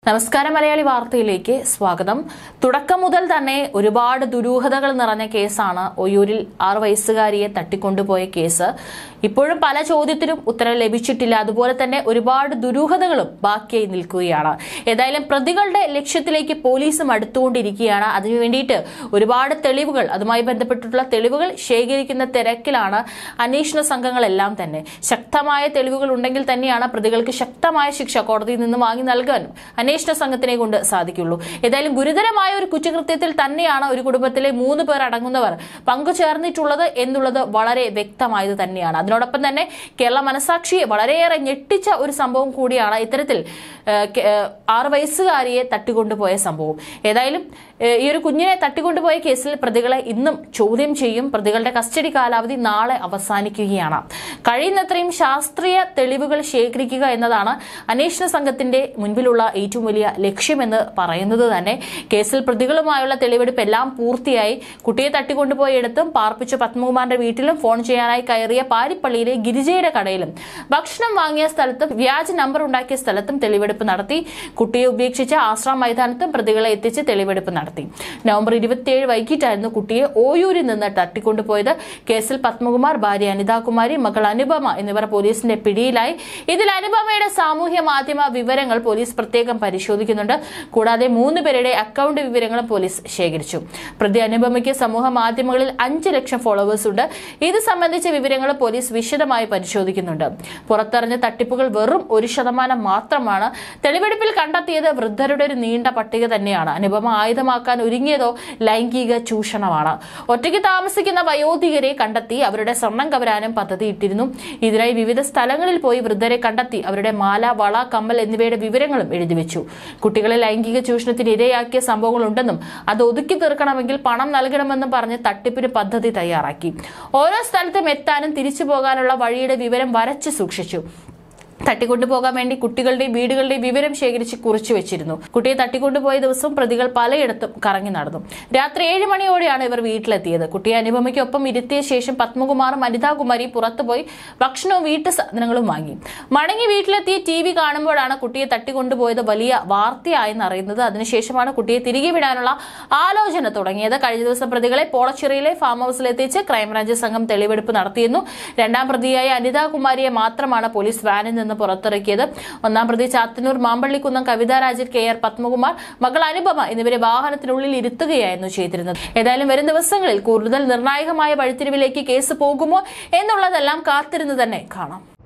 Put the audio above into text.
നമസ്കാരം മലയാളി വാർത്തയിലേക്ക് സ്വാഗതം തുടക്കം മുതൽ തന്നെ ഒരുപാട് ദുരൂഹതകൾ നിറഞ്ഞ കേസാണ് ഒയൂരിൽ ആറു വയസ്സുകാരിയെ തട്ടിക്കൊണ്ടുപോയ കേസ് ഇപ്പോഴും പല ചോദ്യത്തിനും ഉത്തരം ലഭിച്ചിട്ടില്ല അതുപോലെ തന്നെ ഒരുപാട് ദുരൂഹതകളും ബാക്കിയായി നിൽക്കുകയാണ് ഏതായാലും പ്രതികളുടെ ലക്ഷ്യത്തിലേക്ക് പോലീസും അടുത്തുകൊണ്ടിരിക്കുകയാണ് അതിനു വേണ്ടിയിട്ട് ഒരുപാട് തെളിവുകൾ അതുമായി ബന്ധപ്പെട്ടിട്ടുള്ള തെളിവുകൾ ശേഖരിക്കുന്ന തിരക്കിലാണ് അന്വേഷണ സംഘങ്ങളെല്ലാം തന്നെ ശക്തമായ തെളിവുകൾ ഉണ്ടെങ്കിൽ തന്നെയാണ് പ്രതികൾക്ക് ശക്തമായ ശിക്ഷ കോടതിയിൽ നിന്ന് വാങ്ങി നൽകാൻ അന്വേഷണ സംഘത്തിനെ കൊണ്ട് സാധിക്കുള്ളൂ ഏതായാലും ഗുരുതരമായ ഒരു കുറ്റകൃത്യത്തിൽ തന്നെയാണ് ഒരു കുടുംബത്തിലെ മൂന്ന് പേർ അടങ്ങുന്നവർ പങ്കുചേർന്നിട്ടുള്ളത് എന്നുള്ളത് വളരെ വ്യക്തമായത് തന്നെയാണ് അതിനോടൊപ്പം തന്നെ കേരള മനസാക്ഷിയെ വളരെയേറെ ഞെട്ടിച്ച ഒരു സംഭവം കൂടിയാണ് ഇത്തരത്തിൽ ഏഹ്, കെ- ഏഹ്, ആറ് വയസ്സുകാരിയെ തട്ടിക്കൊണ്ടുപോയ സംഭവം ഏതായാലും ഏഹ്, ഈ ഒരു കുഞ്ഞിനെ തട്ടിക്കൊണ്ടുപോയ കേസിൽ പ്രതികളെ ഇന്നും ചോദ്യം ചെയ്യും പ്രതികളുടെ കസ്റ്റഡി കാലാവധി നാളെ അവസാനിക്കുകയാണ് കഴിയുന്നത്രയും ശാസ്ത്രീയ തെളിവുകൾ ശേഖരിക്കുക എന്നതാണ് അന്വേഷണ സംഘത്തിന്റെ മുൻപിലുള്ള ഏറ്റവും വലിയ ലക്ഷ്യമെന്ന് പറയുന്നത് തന്നെ കേസിൽ പ്രതികളുമായുള്ള തെളിവെടുപ്പ് എല്ലാം പൂർത്തിയായി കുട്ടിയെ തട്ടിക്കൊണ്ടുപോയ ഇടത്തും പാർപ്പിച്ച പത്മകുമാറിന്റെ വീട്ടിലും ഫോൺ ചെയ്യാനായി കയറിയ പാരിപ്പള്ളിയിലെ ഗിരിജയുടെ കടയിലും ഭക്ഷണം വാങ്ങിയ സ്ഥലത്തും വ്യാജ നമ്പർ ഉണ്ടാക്കിയ സ്ഥലത്തും തെളിവെടുപ്പ് നടത്തി കുട്ടിയെ ഉപേക്ഷിച്ച ആശ്രാം മൈതാനത്തും പ്രതികളെ എത്തിച്ച് തെളിവെടുപ്പ് നടത്തി നവംബർ ഇരുപത്തിയേഴ് വൈകിട്ടായിരുന്നു കുട്ടിയെ ഓയൂരിൽ നിന്ന് തട്ടിക്കൊണ്ടുപോയത് കേസിൽ പത്മകുമാർ ഭാര്യ അനിതാകുമാരി മകൾ അനുപമ എന്നിവർ പോലീസിന്റെ പിടിയിലായി ഇതിൽ അനുപമയുടെ സാമൂഹ്യ മാധ്യമ വിവരങ്ങൾ പോലീസ് പ്രത്യേകം പരിശോധിക്കുന്നുണ്ട് കൂടാതെ മൂന്ന് പേരുടെ അക്കൗണ്ട് വിവരങ്ങളും പോലീസ് ശേഖരിച്ചു പ്രതി അനുപമയ്ക്ക് സമൂഹ മാധ്യമങ്ങളിൽ അഞ്ച് ലക്ഷം ഫോളോവേഴ്സ് ഉണ്ട് ഇത് സംബന്ധിച്ച വിവരങ്ങൾ പോലീസ് വിശദമായി പരിശോധിക്കുന്നുണ്ട് പുറത്തറിഞ്ഞ തട്ടിപ്പുകൾ വെറും ഒരു ശതമാനം മാത്രമാണ് തെളിവെടുപ്പിൽ കണ്ടെത്തിയത് വൃദ്ധരുടെ ഒരു നീണ്ട പട്ടിക തന്നെയാണ് അനുപമ ആയുധമാക്കാൻ ഒരുങ്ങിയതോ ലൈംഗിക ചൂഷണമാണ് ഒറ്റയ്ക്ക് താമസിക്കുന്ന വയോധികരെ കണ്ടെത്തി അവരുടെ സ്വർണം കവരാനും പദ്ധതിയിട്ടിരുന്നു ഇതിനായി വിവിധ സ്ഥലങ്ങളിൽ പോയി വൃദ്ധരെ കണ്ടെത്തി അവരുടെ മാല വള കമ്മൽ എന്നിവയുടെ വിവരങ്ങളും എഴുതിവെച്ചു കുട്ടികളെ ലൈംഗിക ചൂഷണത്തിന് ഇരയാക്കിയ സംഭവങ്ങളുണ്ടെന്നും അത് ഒതുക്കി തീർക്കണമെങ്കിൽ പണം നൽകണമെന്നും പറഞ്ഞ് തട്ടിപ്പിന് പദ്ധതി തയ്യാറാക്കി ഓരോ സ്ഥലത്തും എത്താനും തിരിച്ചു പോകാനുള്ള വഴിയുടെ വിവരം വരച്ചു സൂക്ഷിച്ചു തട്ടിക്കൊണ്ടുപോകാൻ വേണ്ടി കുട്ടികളുടെയും വീടുകളുടെയും വിവരം ശേഖരിച്ച് കുറിച്ചു വെച്ചിരുന്നു കുട്ടിയെ തട്ടിക്കൊണ്ടുപോയ ദിവസം പ്രതികൾ പലയിടത്തും കറങ്ങി നടന്നു രാത്രി ഏഴ് മണിയോടെയാണ് ഇവർ വീട്ടിലെത്തിയത് കുട്ടിയെ അനുപമയ്ക്കൊപ്പം ഇരുത്തിയ ശേഷം പത്മകുമാറും അനിതാകുമാരിയും പുറത്തുപോയി ഭക്ഷണവും വീട്ടു സാധനങ്ങളും വാങ്ങി മടങ്ങി വീട്ടിലെത്തി ടി വി കാണുമ്പോഴാണ് കുട്ടിയെ തട്ടിക്കൊണ്ടുപോയത് വലിയ വാർത്തയായെന്ന് അറിയുന്നത് അതിനുശേഷമാണ് കുട്ടിയെ തിരികെ വിടാനുള്ള ആലോചന തുടങ്ങിയത് കഴിഞ്ഞ ദിവസം പ്രതികളെ പോളച്ചിറയിലെ ഫാം ഹൌസിലെത്തിച്ച് ക്രൈംബ്രാഞ്ച് സംഘം തെളിവെടുപ്പ് നടത്തിയിരുന്നു രണ്ടാം പ്രതിയായ അനിതാകുമാരിയെ മാത്രമാണ് പോലീസ് വാനിൽ നിന്ന് പുറത്തിറക്കിയത് ഒന്നാം പ്രതി ചാത്തന്നൂർ മാമ്പള്ളിക്കുന്നം കവിതാരാജൻ കെ ആർ പത്മകുമാർ മകൾ അനുപമ എന്നിവരെ വാഹനത്തിനുള്ളിൽ ഇരുത്തുകയായിരുന്നു ചെയ്തിരുന്നത് ഏതായാലും വരും ദിവസങ്ങളിൽ കൂടുതൽ നിർണായകമായ വഴിത്തിരിവിലേക്ക് കേസ് പോകുമോ എന്നുള്ളതെല്ലാം കാത്തിരുന്ന് തന്നെ കാണാം